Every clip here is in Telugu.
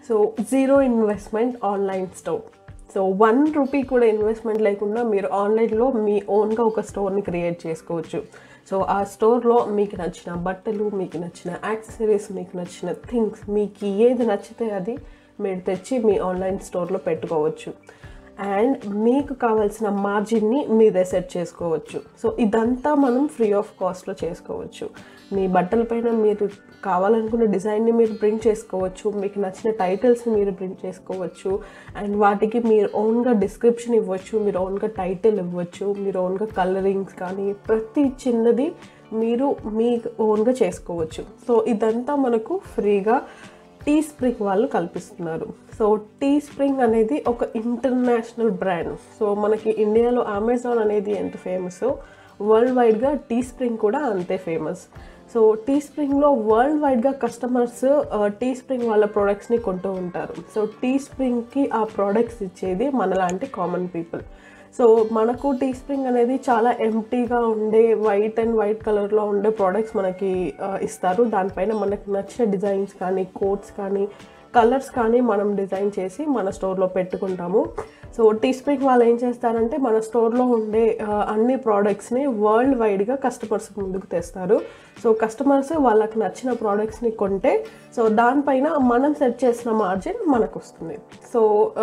so zero investment online store so one rupee కూడా ఇన్వెస్ట్మెంట్ లేకుండా మీరు ఆన్లైన్లో మీ ఓన్గా ఒక స్టోర్ని క్రియేట్ చేసుకోవచ్చు సో ఆ స్టోర్లో మీకు నచ్చిన బట్టలు మీకు నచ్చిన యాక్సెసరీస్ మీకు నచ్చిన థింగ్స్ మీకు ఏది నచ్చితే అది మీరు తెచ్చి మీ ఆన్లైన్ స్టోర్లో పెట్టుకోవచ్చు అండ్ మీకు కావాల్సిన మార్జిన్ని మీరే సెట్ చేసుకోవచ్చు సో ఇదంతా మనం ఫ్రీ ఆఫ్ కాస్ట్లో చేసుకోవచ్చు మీ బట్టలపైన మీరు కావాలనుకున్న డిజైన్ని మీరు ప్రింట్ చేసుకోవచ్చు మీకు నచ్చిన టైటిల్స్ని మీరు ప్రింట్ చేసుకోవచ్చు అండ్ వాటికి మీరు ఓన్గా డిస్క్రిప్షన్ ఇవ్వచ్చు మీరు ఓన్గా టైటిల్ ఇవ్వచ్చు మీరు ఓన్గా కలరింగ్స్ కానీ ప్రతి చిన్నది మీరు మీ ఓన్గా చేసుకోవచ్చు సో ఇదంతా మనకు ఫ్రీగా టీ స్ప్రింగ్ వాళ్ళు కల్పిస్తున్నారు సో టీ స్ప్రింగ్ అనేది ఒక ఇంటర్నేషనల్ బ్రాండ్ సో మనకి ఇండియాలో అమెజాన్ అనేది ఎంత ఫేమస్ వరల్డ్ వైడ్గా టీ స్ప్రింగ్ కూడా అంతే ఫేమస్ సో టీ స్ప్రింగ్లో వరల్డ్ వైడ్గా కస్టమర్స్ టీ స్ప్రింగ్ వాళ్ళ ప్రోడక్ట్స్ని కొంటూ ఉంటారు సో టీ స్ప్రింగ్కి ఆ ప్రోడక్ట్స్ ఇచ్చేది మనలాంటి కామన్ పీపుల్ సో మనకు టీ స్ప్రింగ్ అనేది చాలా ఎంటీగా ఉండే వైట్ అండ్ వైట్ కలర్లో ఉండే ప్రోడక్ట్స్ మనకి ఆ, ఇస్తారు దానిపైన మనకు నచ్చిన డిజైన్స్ కానీ కోట్స్ కానీ కలర్స్ కానీ మనం డిజైన్ చేసి మన స్టోర్లో పెట్టుకుంటాము సో టీ స్ప్రింగ్ వాళ్ళు ఏం చేస్తారంటే మన స్టోర్లో ఉండే ఆ, అన్ని ప్రోడక్ట్స్ని వరల్డ్ వైడ్గా కస్టమర్స్ ముందుకు తెస్తారు సో కస్టమర్స్ వాళ్ళకి నచ్చిన ప్రోడక్ట్స్ని కొంటే సో దానిపైన మనం సెట్ చేసిన మార్జిన్ మనకు వస్తుంది సో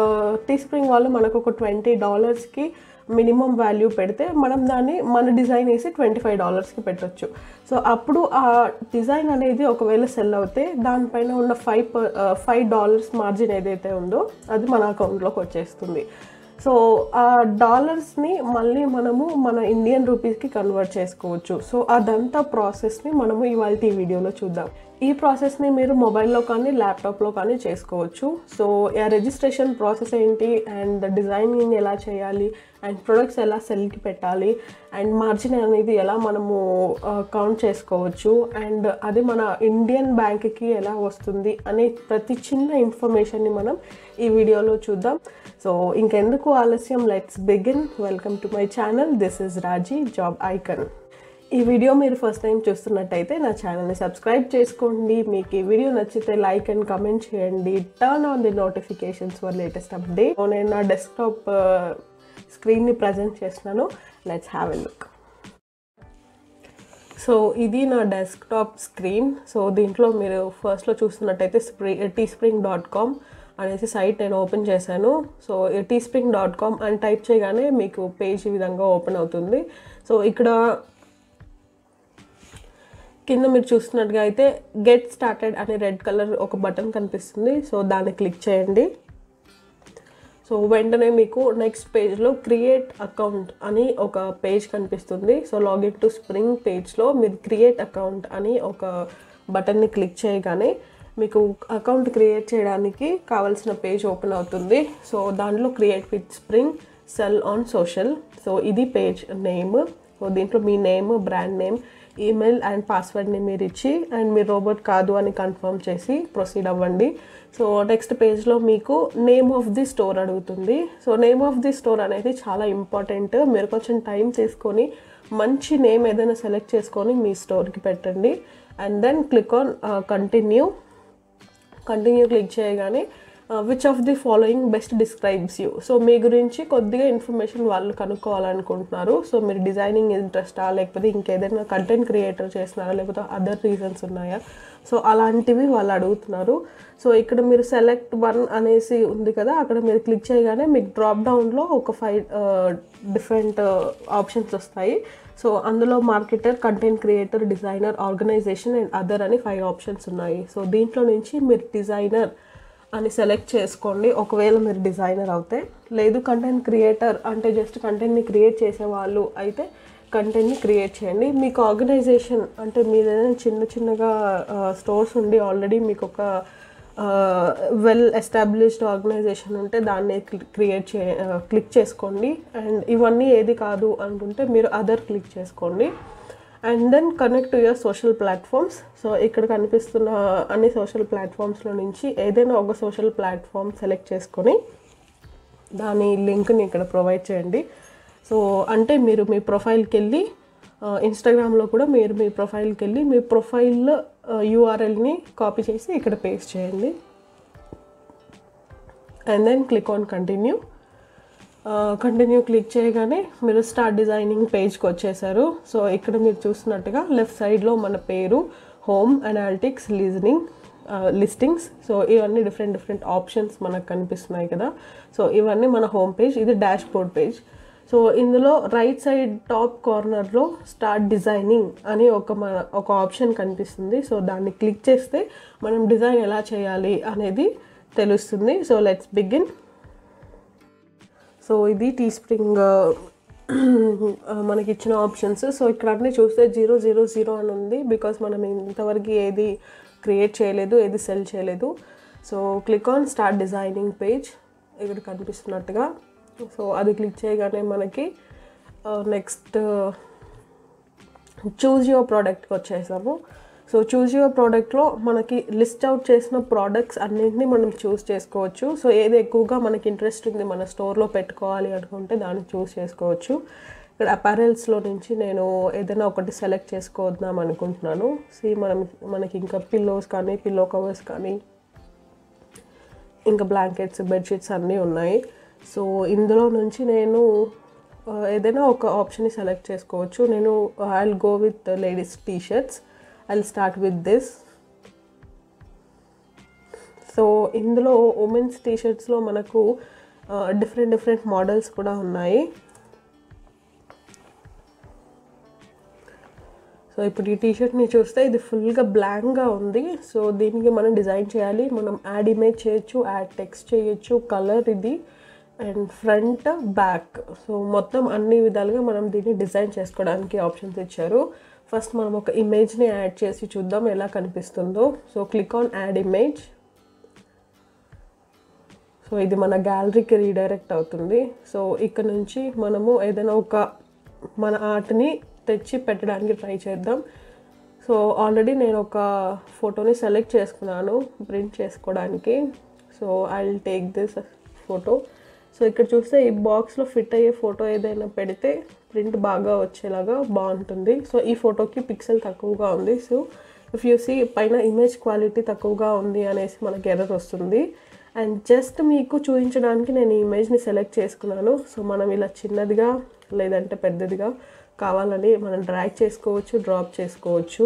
టీ స్ప్రింగ్ వాళ్ళు మనకు ఒక ట్వంటీ డాలర్స్కి మినిమం వాల్యూ పెడితే మనం దాన్ని మన డిజైన్ వేసి ట్వంటీ ఫైవ్ డాలర్స్కి పెట్టొచ్చు సో అప్పుడు ఆ డిజైన్ అనేది ఒకవేళ సెల్ అవుతే దానిపైన ఉన్న ఫైవ్ ఫైవ్ డాలర్స్ మార్జిన్ ఏదైతే ఉందో అది మన అకౌంట్లోకి వచ్చేస్తుంది సో ఆ డాలర్స్ని మళ్ళీ మనము మన ఇండియన్ రూపీస్కి కన్వర్ట్ చేసుకోవచ్చు సో అదంతా ప్రాసెస్ని మనము ఇవాళ ఈ వీడియోలో చూద్దాం ఈ ప్రాసెస్ని మీరు మొబైల్లో కానీ ల్యాప్టాప్లో కానీ చేసుకోవచ్చు సో ఆ రిజిస్ట్రేషన్ ప్రాసెస్ ఏంటి అండ్ డిజైనింగ్ ఎలా చేయాలి అండ్ ప్రొడక్ట్స్ ఎలా సెల్కి పెట్టాలి అండ్ మార్జిన్ అనేది ఎలా మనము కౌంట్ చేసుకోవచ్చు అండ్ అది మన ఇండియన్ బ్యాంక్కి ఎలా వస్తుంది అనే ప్రతి చిన్న ఇన్ఫర్మేషన్ని మనం ఈ వీడియోలో చూద్దాం సో ఇంకెందుకు ఆలస్యం let's begin welcome to my channel this is Raji job icon ఈ వీడియో మీరు ఫస్ట్ టైం చూస్తున్నట్టయితే నా ఛానల్ని సబ్స్క్రైబ్ చేసుకోండి మీకు ఈ వీడియో నచ్చితే లైక్ అండ్ కమెంట్ చేయండి turn on the notifications for latest update నేను నా డెస్క్టాప్ స్క్రీన్ని ప్రజెంట్ చేస్తున్నాను let's have a look so ఇది నా డెస్క్టాప్ స్క్రీన్ సో దీంట్లో మీరు ఫస్ట్లో చూస్తున్నట్టయితే స్ప్రీ టీ స్ప్రింగ్ డాట్ కామ్ అనేసి సైట్ నేను ఓపెన్ చేశాను so Teespring dot com అని టైప్ చేయగానే మీకు పేజ్ ఈ విధంగా ఓపెన్ అవుతుంది సో ఇక్కడ కింద మీరు చూస్తున్నట్టుగా అయితే గెట్ స్టార్టెడ్ అనే రెడ్ కలర్ ఒక బటన్ కనిపిస్తుంది సో దాన్ని క్లిక్ చేయండి సో వెంటనే మీకు నెక్స్ట్ పేజ్లో క్రియేట్ అకౌంట్ అని ఒక పేజ్ కనిపిస్తుంది సో లాగిన్ టు స్ప్రింగ్ పేజ్లో మీరు క్రియేట్ అకౌంట్ అని ఒక బటన్ని క్లిక్ చేయగానే మీకు అకౌంట్ క్రియేట్ చేయడానికి కావాల్సిన పేజ్ ఓపెన్ అవుతుంది సో దాంట్లో create with spring sell on social so ఇది పేజ్ నేమ్ సో దీంట్లో మీ name brand name email and పాస్వర్డ్ని మీరు ఇచ్చి అండ్ మీరు రోబోట్ కాదు అని కన్ఫర్మ్ చేసి ప్రొసీడ్ అవ్వండి సో నెక్స్ట్ పేజ్లో మీకు నేమ్ ఆఫ్ ది స్టోర్ అడుగుతుంది so name of the store అనేది చాలా ఇంపార్టెంట్ మీరు కొంచెం టైం తీసుకొని మంచి నేమ్ ఏదైనా సెలెక్ట్ చేసుకొని మీ స్టోర్కి పెట్టండి and then click on continue continue click చేయగానే which of the following best describes you so మీ గురించి కొద్దిగా ఇన్ఫర్మేషన్ వాళ్ళు కనుక్కోవాలనుకుంటున్నారు సో మీరు డిజైనింగ్ ఇంట్రెస్టా లేకపోతే ఇంకేదైనా కంటెంట్ క్రియేటర్ చేస్తున్నారా లేకపోతే అదర్ రీజన్స్ ఉన్నాయా సో అలాంటివి వాళ్ళు అడుగుతున్నారు సో ఇక్కడ మీరు సెలెక్ట్ వన్ అనేసి ఉంది కదా అక్కడ మీరు క్లిక్ చేయగానే మీకు డ్రాప్ డౌన్లో ఒక ఫైవ్ డిఫరెంట్ ఆప్షన్స్ వస్తాయి సో అందులో marketer content creator designer organization and other అని ఫైవ్ ఆప్షన్స్ ఉన్నాయి సో దీంట్లో నుంచి మీరు డిజైనర్ అని సెలెక్ట్ చేసుకోండి ఒకవేళ మీరు డిజైనర్ అవుతే లేదు కంటెంట్ క్రియేటర్ అంటే జస్ట్ కంటెంట్ని క్రియేట్ చేసేవాళ్ళు అయితే కంటెంట్ని క్రియేట్ చేయండి మీకు ఆర్గనైజేషన్ అంటే మీరు ఏదైనా చిన్న చిన్నగా స్టోర్స్ ఉండి ఆల్రెడీ మీకు ఒక వెల్ ఎస్టాబ్లిష్డ్ ఆర్గనైజేషన్ ఉంటే దాన్ని క్రియేట్ చే క్లిక్ చేసుకోండి అండ్ ఇవన్నీ ఏది కాదు అనుకుంటే మీరు అదర్ క్లిక్ చేసుకోండి and then connect to your social platforms so ఇక్కడ కనిపిస్తున్న అన్ని సోషల్ ప్లాట్ఫామ్స్లో నుంచి ఏదైనా ఒక సోషల్ ప్లాట్ఫామ్ సెలెక్ట్ చేసుకొని దాని లింక్ని ఇక్కడ ప్రొవైడ్ చేయండి సో అంటే మీరు మీ ప్రొఫైల్కి వెళ్ళి ఇన్స్టాగ్రామ్లో కూడా మీరు మీ ప్రొఫైల్కి వెళ్ళి మీ ప్రొఫైల్ యూఆర్ఎల్ని కాపీ చేసి ఇక్కడ పేస్ట్ చేయండి and then click on continue continue click చేయగానే మీరు స్టార్ట్ డిజైనింగ్ పేజ్కి వచ్చేసారు సో ఇక్కడ మీరు చూస్తున్నట్టుగా లెఫ్ట్ సైడ్లో మన పేరు హోమ్ అనాలిటిక్స్ లీజనింగ్ లిస్టింగ్స్ సో ఇవన్నీ డిఫరెంట్ డిఫరెంట్ ఆప్షన్స్ మనకు కనిపిస్తున్నాయి కదా సో ఇవన్నీ మన హోమ్ పేజ్ ఇది డాష్ బోర్డ్ పేజ్ సో ఇందులో రైట్ సైడ్ టాప్ కార్నర్లో స్టార్ట్ డిజైనింగ్ అని ఒక మన ఒక ఆప్షన్ కనిపిస్తుంది సో దాన్ని క్లిక్ చేస్తే మనం డిజైన్ ఎలా చేయాలి అనేది తెలుస్తుంది సో లెట్స్ బిగిన్ సో ఇది టీ స్ప్రింగ్ మనకి ఇచ్చిన ఆప్షన్స్ సో ఇక్కడ అన్నీ చూస్తే జీరో జీరో జీరో అని ఉంది బికాస్ మనం ఇంతవరకు ఏది క్రియేట్ చేయలేదు ఏది సెల్ చేయలేదు so click on start designing page ఇక్కడ కనిపిస్తున్నట్టుగా సో అది క్లిక్ చేయగానే మనకి నెక్స్ట్ చూజ్ యువర్ ప్రోడక్ట్కి వచ్చేసాము సో చూజ్ యువర్ ప్రోడక్ట్లో మనకి లిస్ట్ అవుట్ చేసిన ప్రోడక్ట్స్ అన్నింటినీ మనం చూస్ చేసుకోవచ్చు సో ఏది ఎక్కువగా మనకి ఇంట్రెస్ట్ ఉంది మన స్టోర్లో పెట్టుకోవాలి అనుకుంటే దాన్ని చూస్ చేసుకోవచ్చు ఇక్కడ అపారెల్స్లో నుంచి నేను ఏదైనా ఒకటి సెలెక్ట్ చేసుకోవద్దాం అనుకుంటున్నాను సి మనం మనకి ఇంకా పిల్లోస్ కానీ పిల్లో కవర్స్ కానీ ఇంకా బ్లాంకెట్స్ బెడ్షీట్స్ అన్నీ ఉన్నాయి సో ఇందులో నుంచి నేను ఆ, ఏదైనా ఒక ఆప్షన్ని సెలెక్ట్ చేసుకోవచ్చు నేను I go with ladies T shirts I start with this so ఇందులో ఉమెన్స్ టీ షర్ట్స్లో మనకు డిఫరెంట్ డిఫరెంట్ మోడల్స్ కూడా ఉన్నాయి సో ఇప్పుడు ఈ టీషర్ట్ని చూస్తే ఇది ఫుల్గా బ్లాంక్గా ఉంది సో దీనికి మనం డిజైన్ చేయాలి మనం యాడ్ ఇమేజ్ చేయొచ్చు యాడ్ టెక్స్ట్ చేయొచ్చు కలర్ ఇది అండ్ ఫ్రంట్ బ్యాక్ సో మొత్తం అన్ని విధాలుగా మనం దీన్ని డిజైన్ చేసుకోవడానికి ఆప్షన్స్ ఇచ్చారు ఫస్ట్ మనం ఒక ఇమేజ్ని యాడ్ చేసి చూద్దాం ఎలా కనిపిస్తుందో so click on add image so ఇది మన గ్యాలరీకి రీడైరెక్ట్ అవుతుంది సో ఇక్కడ నుంచి మనము ఏదైనా ఒక మన ఆర్ట్ని తెచ్చి పెట్టడానికి ట్రై చేద్దాం సో ఆల్రెడీ నేను ఒక ఫోటోని సెలెక్ట్ చేసుకున్నాను ప్రింట్ చేసుకోవడానికి so I will take this photo so ఇక్కడ చూస్తే ఈ బాక్స్లో ఫిట్ అయ్యే ఫోటో ఏదైనా పెడితే ప్రింట్ బాగా వచ్చేలాగా బాగుంటుంది సో ఈ ఫోటోకి పిక్సెల్ తక్కువగా ఉంది సో ఇఫ్ యూ సీ పైన ఇమేజ్ క్వాలిటీ తక్కువగా ఉంది అనేసి మనకి ఎర్రర్ వస్తుంది అండ్ జస్ట్ మీకు చూపించడానికి నేను ఈ ఇమేజ్ని సెలెక్ట్ చేసుకున్నాను సో మనం ఇలా చిన్నదిగా లేదంటే పెద్దదిగా కావాలని మనం డ్రాగ్ చేసుకోవచ్చు డ్రాప్ చేసుకోవచ్చు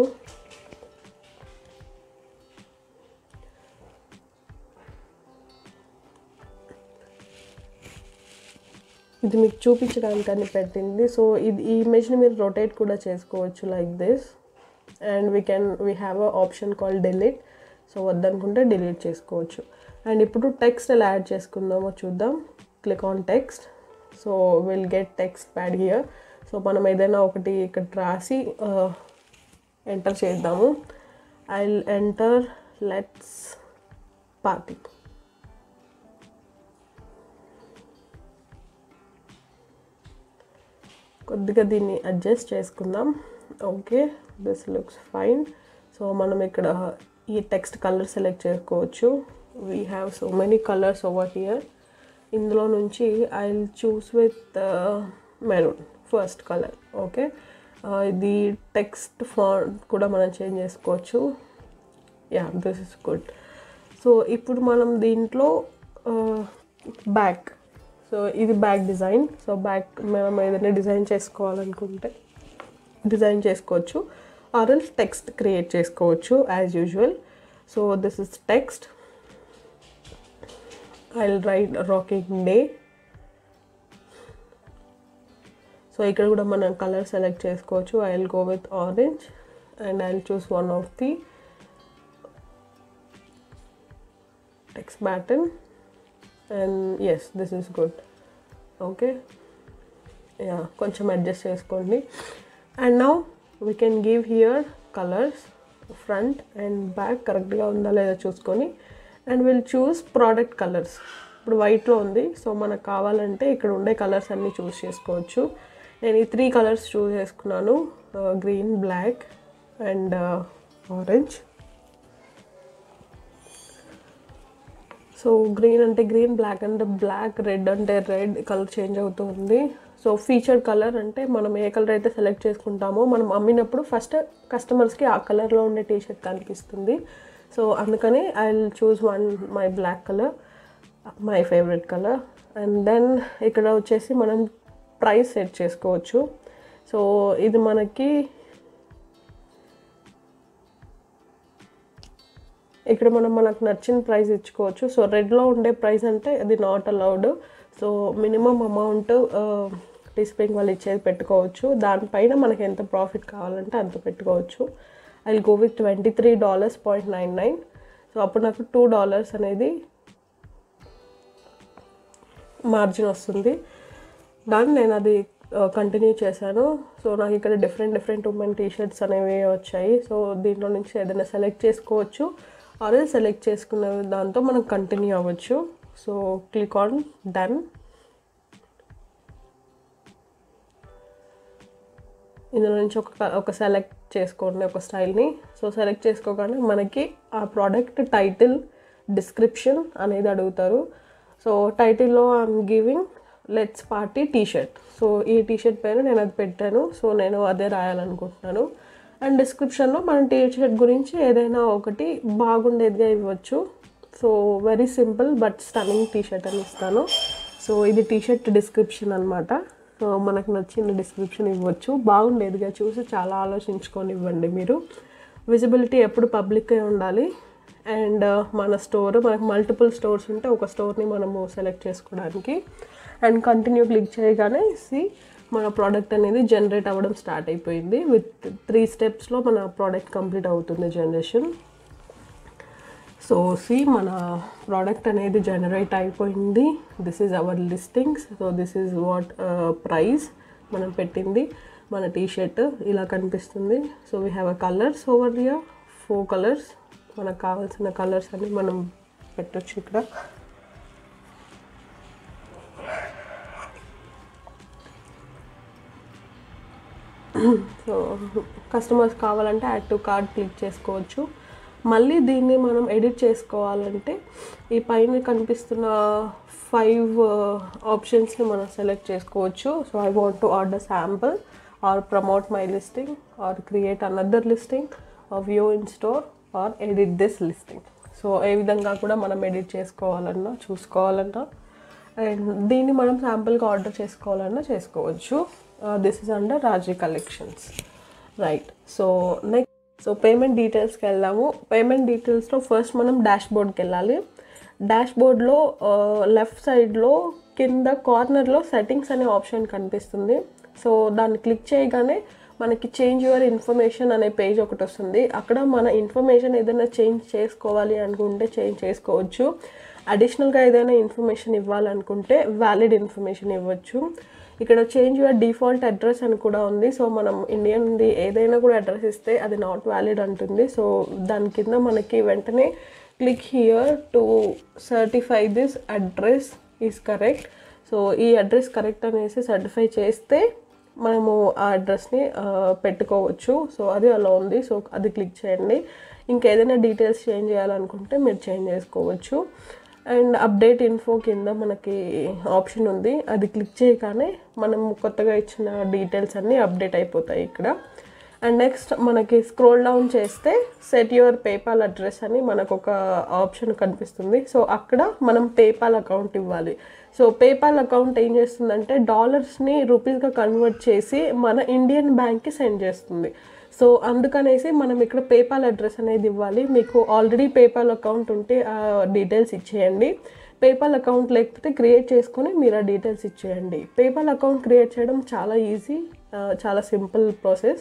ఇది మీకు చూపించడానికి అని పెట్టింది సో ఇది ఈ ఇమేజ్ని మీరు రొటేట్ కూడా చేసుకోవచ్చు like this and we can we have a option call delete so వద్దనుకుంటే డిలీట్ చేసుకోవచ్చు అండ్ ఇప్పుడు టెక్స్ట్ ఎలా యాడ్ చేసుకుందామో చూద్దాం click on text so will get text pad here so మనం ఏదైనా ఒకటి ఇక్కడ రాసి ఎంటర్ చేద్దాము ఐ ఎంటర్ లెట్స్ పార్టీ కొద్దిగా దీన్ని అడ్జస్ట్ చేసుకుందాం okay this looks fine so మనం ఇక్కడ ఈ టెక్స్ట్ కలర్ సెలెక్ట్ చేసుకోవచ్చు we have so many colours over here ఇందులో నుంచి I choose with maroon first colour okay ఇది టెక్స్ట్ ఫాంట్ కూడా మనం చేంజ్ చేసుకోవచ్చు yeah this is good so ఇప్పుడు మనం దీంట్లో బ్యాక్ సో ఇది బ్యాక్ డిజైన్ సో బ్యాక్ మనం ఏదైనా డిజైన్ చేసుకోవాలనుకుంటే డిజైన్ చేసుకోవచ్చు ఆర్ఎల్స్ టెక్స్ట్ క్రియేట్ చేసుకోవచ్చు as usual so this is text I write rocking day so ఇక్కడ కూడా మనం కలర్ సెలెక్ట్ చేసుకోవచ్చు I will go with orange and I choose one of the text pattern and yes this is good okay yeah కొంచెం అడ్జస్ట్ చేసుకోండి and now we can give here colours front and back కరెక్ట్గా ఉందా లేదా చూసుకొని and will choose product colours ఇప్పుడు వైట్లో ఉంది సో మనకు కావాలంటే ఇక్కడ ఉండే కలర్స్ అన్నీ చూస్ చేసుకోవచ్చు నేను ఈ త్రీ కలర్స్ చూస్ చేసుకున్నాను green black and orange so green అంటే గ్రీన్ బ్లాక్ అంటే బ్లాక్ రెడ్ అంటే రెడ్ కలర్ చేంజ్ అవుతూ ఉంది సో ఫీచర్డ్ కలర్ అంటే మనం ఏ కలర్ అయితే సెలెక్ట్ చేసుకుంటామో మనం అమ్మినప్పుడు ఫస్ట్ కస్టమర్స్కి ఆ కలర్లో ఉండే టీ షర్ట్ కనిపిస్తుంది సో అందుకని I will choose one my black colour my favourite colour and then ఇక్కడ వచ్చేసి మనం ప్రైస్ సెట్ చేసుకోవచ్చు సో ఇది మనకి ఇక్కడ మనం మనకు నచ్చిన ప్రైస్ ఇచ్చుకోవచ్చు సో రెడ్లో ఉండే ప్రైస్ అంటే అది not allowed so minimum amount displaying వాళ్ళు ఇచ్చేది పెట్టుకోవచ్చు దానిపైన మనకి ఎంత ప్రాఫిట్ కావాలంటే అంత పెట్టుకోవచ్చు I go with twenty three dollars point nine nine so అప్పుడు నాకు టూ డాలర్స్ అనేది మార్జిన్ వస్తుంది దాన్ని నేను అది కంటిన్యూ చేశాను సో నాకు ఇక్కడ different different women T shirts అనేవి వచ్చాయి సో దీంట్లో నుంచి ఏదైనా సెలెక్ట్ చేసుకోవచ్చు ఆర్ సెలెక్ట్ చేసుకున్న దాంతో మనం కంటిన్యూ అవ్వచ్చు సో క్లిక్ ఆన్ డన్ ఇందులో నుంచి ఒక ఒక సెలెక్ట్ చేసుకోండి ఒక స్టైల్ని సో సెలెక్ట్ చేసుకోగానే మనకి ఆ ప్రోడక్ట్ టైటిల్ డిస్క్రిప్షన్ అనేది అడుగుతారు సో టైటిల్లో I'm giving let's party T shirt so ఈ టీ షర్ట్ పైన నేను అది పెట్టాను సో నేను అదే రాయాలనుకుంటున్నాను అండ్ డిస్క్రిప్షన్లో మన టీ షర్ట్ గురించి ఏదైనా ఒకటి బాగుండేదిగా ఇవ్వచ్చు so very simple but stunning T shirt అని ఇస్తాను సో ఇది టీ షర్ట్ డిస్క్రిప్షన్ అనమాట సో మనకు నచ్చిన డిస్క్రిప్షన్ ఇవ్వచ్చు బాగుండేదిగా చూసి చాలా ఆలోచించుకొని ఇవ్వండి మీరు విజిబిలిటీ ఎప్పుడు పబ్లిక్గా ఉండాలి అండ్ మన స్టోర్ మనకు మల్టిపుల్ స్టోర్స్ ఉంటే ఒక స్టోర్ని మనము సెలెక్ట్ చేసుకోవడానికి అండ్ కంటిన్యూ క్లిక్ చేయగానే సి మన ప్రోడక్ట్ అనేది జనరేట్ అవ్వడం స్టార్ట్ అయిపోయింది విత్ త్రీ స్టెప్స్లో మన ప్రోడక్ట్ కంప్లీట్ అవుతుంది జనరేషన్ సో సి మన ప్రోడక్ట్ అనేది జనరేట్ అయిపోయింది this is our listings so this is what price మనం పెట్టింది మన టీ షర్ట్ ఇలా కనిపిస్తుంది so we have a colours over here four colours మనకు కావాల్సిన కలర్స్ అన్ని మనం పెట్టొచ్చు ఇక్కడ సో కస్టమర్స్ కావాలంటే యాడ్ టు కార్డ్ క్లిక్ చేసుకోవచ్చు మళ్ళీ దీన్ని మనం ఎడిట్ చేసుకోవాలంటే ఈ పైన కనిపిస్తున్న ఫైవ్ ఆప్షన్స్ని మనం సెలెక్ట్ చేసుకోవచ్చు so I want to order sample or promote my listing or create another listing or view in store or edit this listing so ఏ విధంగా కూడా మనం ఎడిట్ చేసుకోవాలన్నా చూసుకోవాలన్నా అండ్ దీన్ని మనం శాంపుల్గా ఆర్డర్ చేసుకోవాలన్నా చేసుకోవచ్చు this is under Raji collections right so next so payment డీటెయిల్స్కి వెళ్దాము పేమెంట్ డీటెయిల్స్లో ఫస్ట్ మనం డాష్ బోర్డ్కి వెళ్ళాలి డాష్ బోర్డ్లో లెఫ్ట్ సైడ్లో కింద కార్నర్లో సెట్టింగ్స్ అనే ఆప్షన్ కనిపిస్తుంది సో దాన్ని క్లిక్ చేయగానే మనకి చేంజ్ యువర్ ఇన్ఫర్మేషన్ అనే పేజ్ ఒకటి వస్తుంది అక్కడ మన ఇన్ఫర్మేషన్ ఏదైనా చేంజ్ చేసుకోవాలి అనుకుంటే చేంజ్ చేసుకోవచ్చు అడిషనల్గా ఏదైనా ఇన్ఫర్మేషన్ ఇవ్వాలనుకుంటే వ్యాలిడ్ ఇన్ఫర్మేషన్ ఇవ్వచ్చు ఇక్కడ చేంజ్ యువర్ డిఫాల్ట్ అడ్రస్ అని కూడా ఉంది సో మనం ఇండియన్ది ఏదైనా కూడా అడ్రస్ ఇస్తే అది నాట్ వ్యాలిడ్ అంటుంది సో దాని కింద మనకి వెంటనే click here to certify this address is correct so ఈ అడ్రస్ కరెక్ట్ అనేసి సర్టిఫై చేస్తే మనము ఆ అడ్రస్ని పెట్టుకోవచ్చు సో అది అలా ఉంది సో అది క్లిక్ చేయండి ఇంకేదైనా డీటెయిల్స్ చేంజ్ చేయాలనుకుంటే మీరు చేంజ్ చేసుకోవచ్చు అండ్ అప్డేట్ ఇన్ఫో కింద మనకి ఆప్షన్ ఉంది అది క్లిక్ చేయగానే మనం కొత్తగా ఇచ్చిన డీటెయిల్స్ అన్నీ అప్డేట్ అయిపోతాయి ఇక్కడ అండ్ నెక్స్ట్ మనకి స్క్రోల్ డౌన్ చేస్తే సెట్ యువర్ పేపాల్ అడ్రస్ అని మనకు ఒక ఆప్షన్ కనిపిస్తుంది సో అక్కడ మనం పేపాల్ అకౌంట్ ఇవ్వాలి సో పేపాల్ అకౌంట్ ఏం చేస్తుందంటే డాలర్స్ని రూపీస్గా కన్వర్ట్ చేసి మన ఇండియన్ బ్యాంక్కి సెండ్ చేస్తుంది సో అందుకనేసి మనం ఇక్కడ పేపాల్ అడ్రస్ అనేది ఇవ్వాలి మీకు ఆల్రెడీ పేపాల్ అకౌంట్ ఉంటే ఆ డీటెయిల్స్ ఇచ్చేయండి పేపాల్ అకౌంట్ లేకపోతే క్రియేట్ చేసుకొని మీరు ఆ డీటెయిల్స్ ఇచ్చేయండి పేపాల్ అకౌంట్ క్రియేట్ చేయడం చాలా ఈజీ చాలా సింపుల్ ప్రాసెస్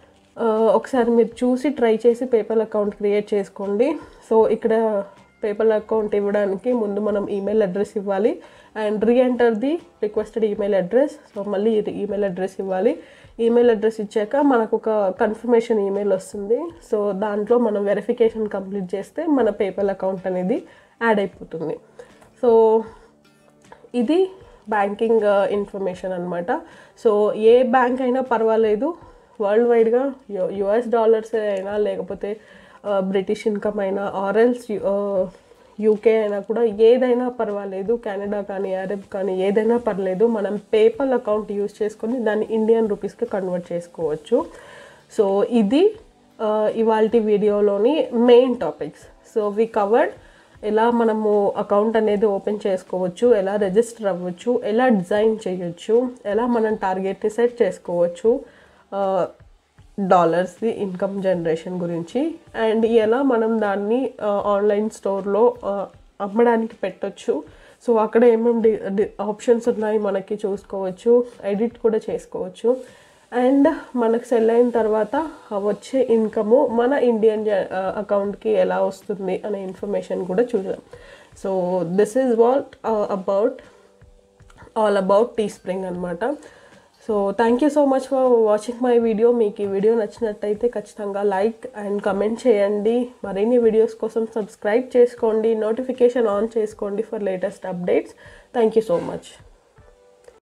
ఒకసారి మీరు చూసి ట్రై చేసి పేపాల్ అకౌంట్ క్రియేట్ చేసుకోండి సో ఇక్కడ పేపాల్ అకౌంట్ ఇవ్వడానికి ముందు మనం ఈమెయిల్ అడ్రస్ ఇవ్వాలి and reenter the requested email address so మళ్ళీ ఈమెయిల్ అడ్రస్ ఇవ్వాలి ఈమెయిల్ అడ్రస్ ఇచ్చాక మనకు ఒక కన్ఫర్మేషన్ ఈమెయిల్ వస్తుంది సో దాంట్లో మనం వెరిఫికేషన్ కంప్లీట్ చేస్తే మన పేపాల్ అకౌంట్ అనేది యాడ్ అయిపోతుంది సో ఇది బ్యాంకింగ్ ఇన్ఫర్మేషన్ అనమాట సో ఏ బ్యాంక్ అయినా పర్వాలేదు వరల్డ్ వైడ్గా యుఎస్ డాలర్స్ అయినా లేకపోతే బ్రిటిష్ ఇన్కమ్ అయినా ఆర్ఎల్స్ యూకే అయినా కూడా ఏదైనా పర్వాలేదు కెనడా కానీ అరబ్ కానీ ఏదైనా పర్లేదు మనం పేపల్ అకౌంట్ యూస్ చేసుకొని దాన్ని ఇండియన్ రూపీస్కి కన్వర్ట్ చేసుకోవచ్చు సో ఇది ఇవాళ వీడియోలోని main topics so we covered ఎలా మనము అకౌంట్ అనేది ఓపెన్ చేసుకోవచ్చు ఎలా రిజిస్టర్ అవ్వచ్చు ఎలా డిజైన్ చేయొచ్చు ఎలా మనం టార్గెట్ని సెట్ చేసుకోవచ్చు డాలర్స్ది ఇన్కమ్ జనరేషన్ గురించి అండ్ ఎలా మనం దాన్ని ఆన్లైన్ స్టోర్లో అమ్మడానికి పెట్టొచ్చు సో అక్కడ ఏమేమి ఆప్షన్స్ ఉన్నాయి మనకి చూసుకోవచ్చు ఎడిట్ కూడా చేసుకోవచ్చు అండ్ మనకు సెల్ అయిన తర్వాత ఆ వచ్చే ఇన్కము మన ఇండియన్ అకౌంట్కి ఎలా వస్తుంది అనే ఇన్ఫర్మేషన్ కూడా చూద్దాం so this is what about all about Teespring అనమాట so thank you so much for watching my video మీకు ఈ వీడియో నచ్చినట్టయితే ఖచ్చితంగా లైక్ అండ్ కమెంట్ చేయండి మరిన్ని వీడియోస్ కోసం సబ్స్క్రైబ్ చేసుకోండి నోటిఫికేషన్ ఆన్ చేసుకోండి for latest updates thank you so much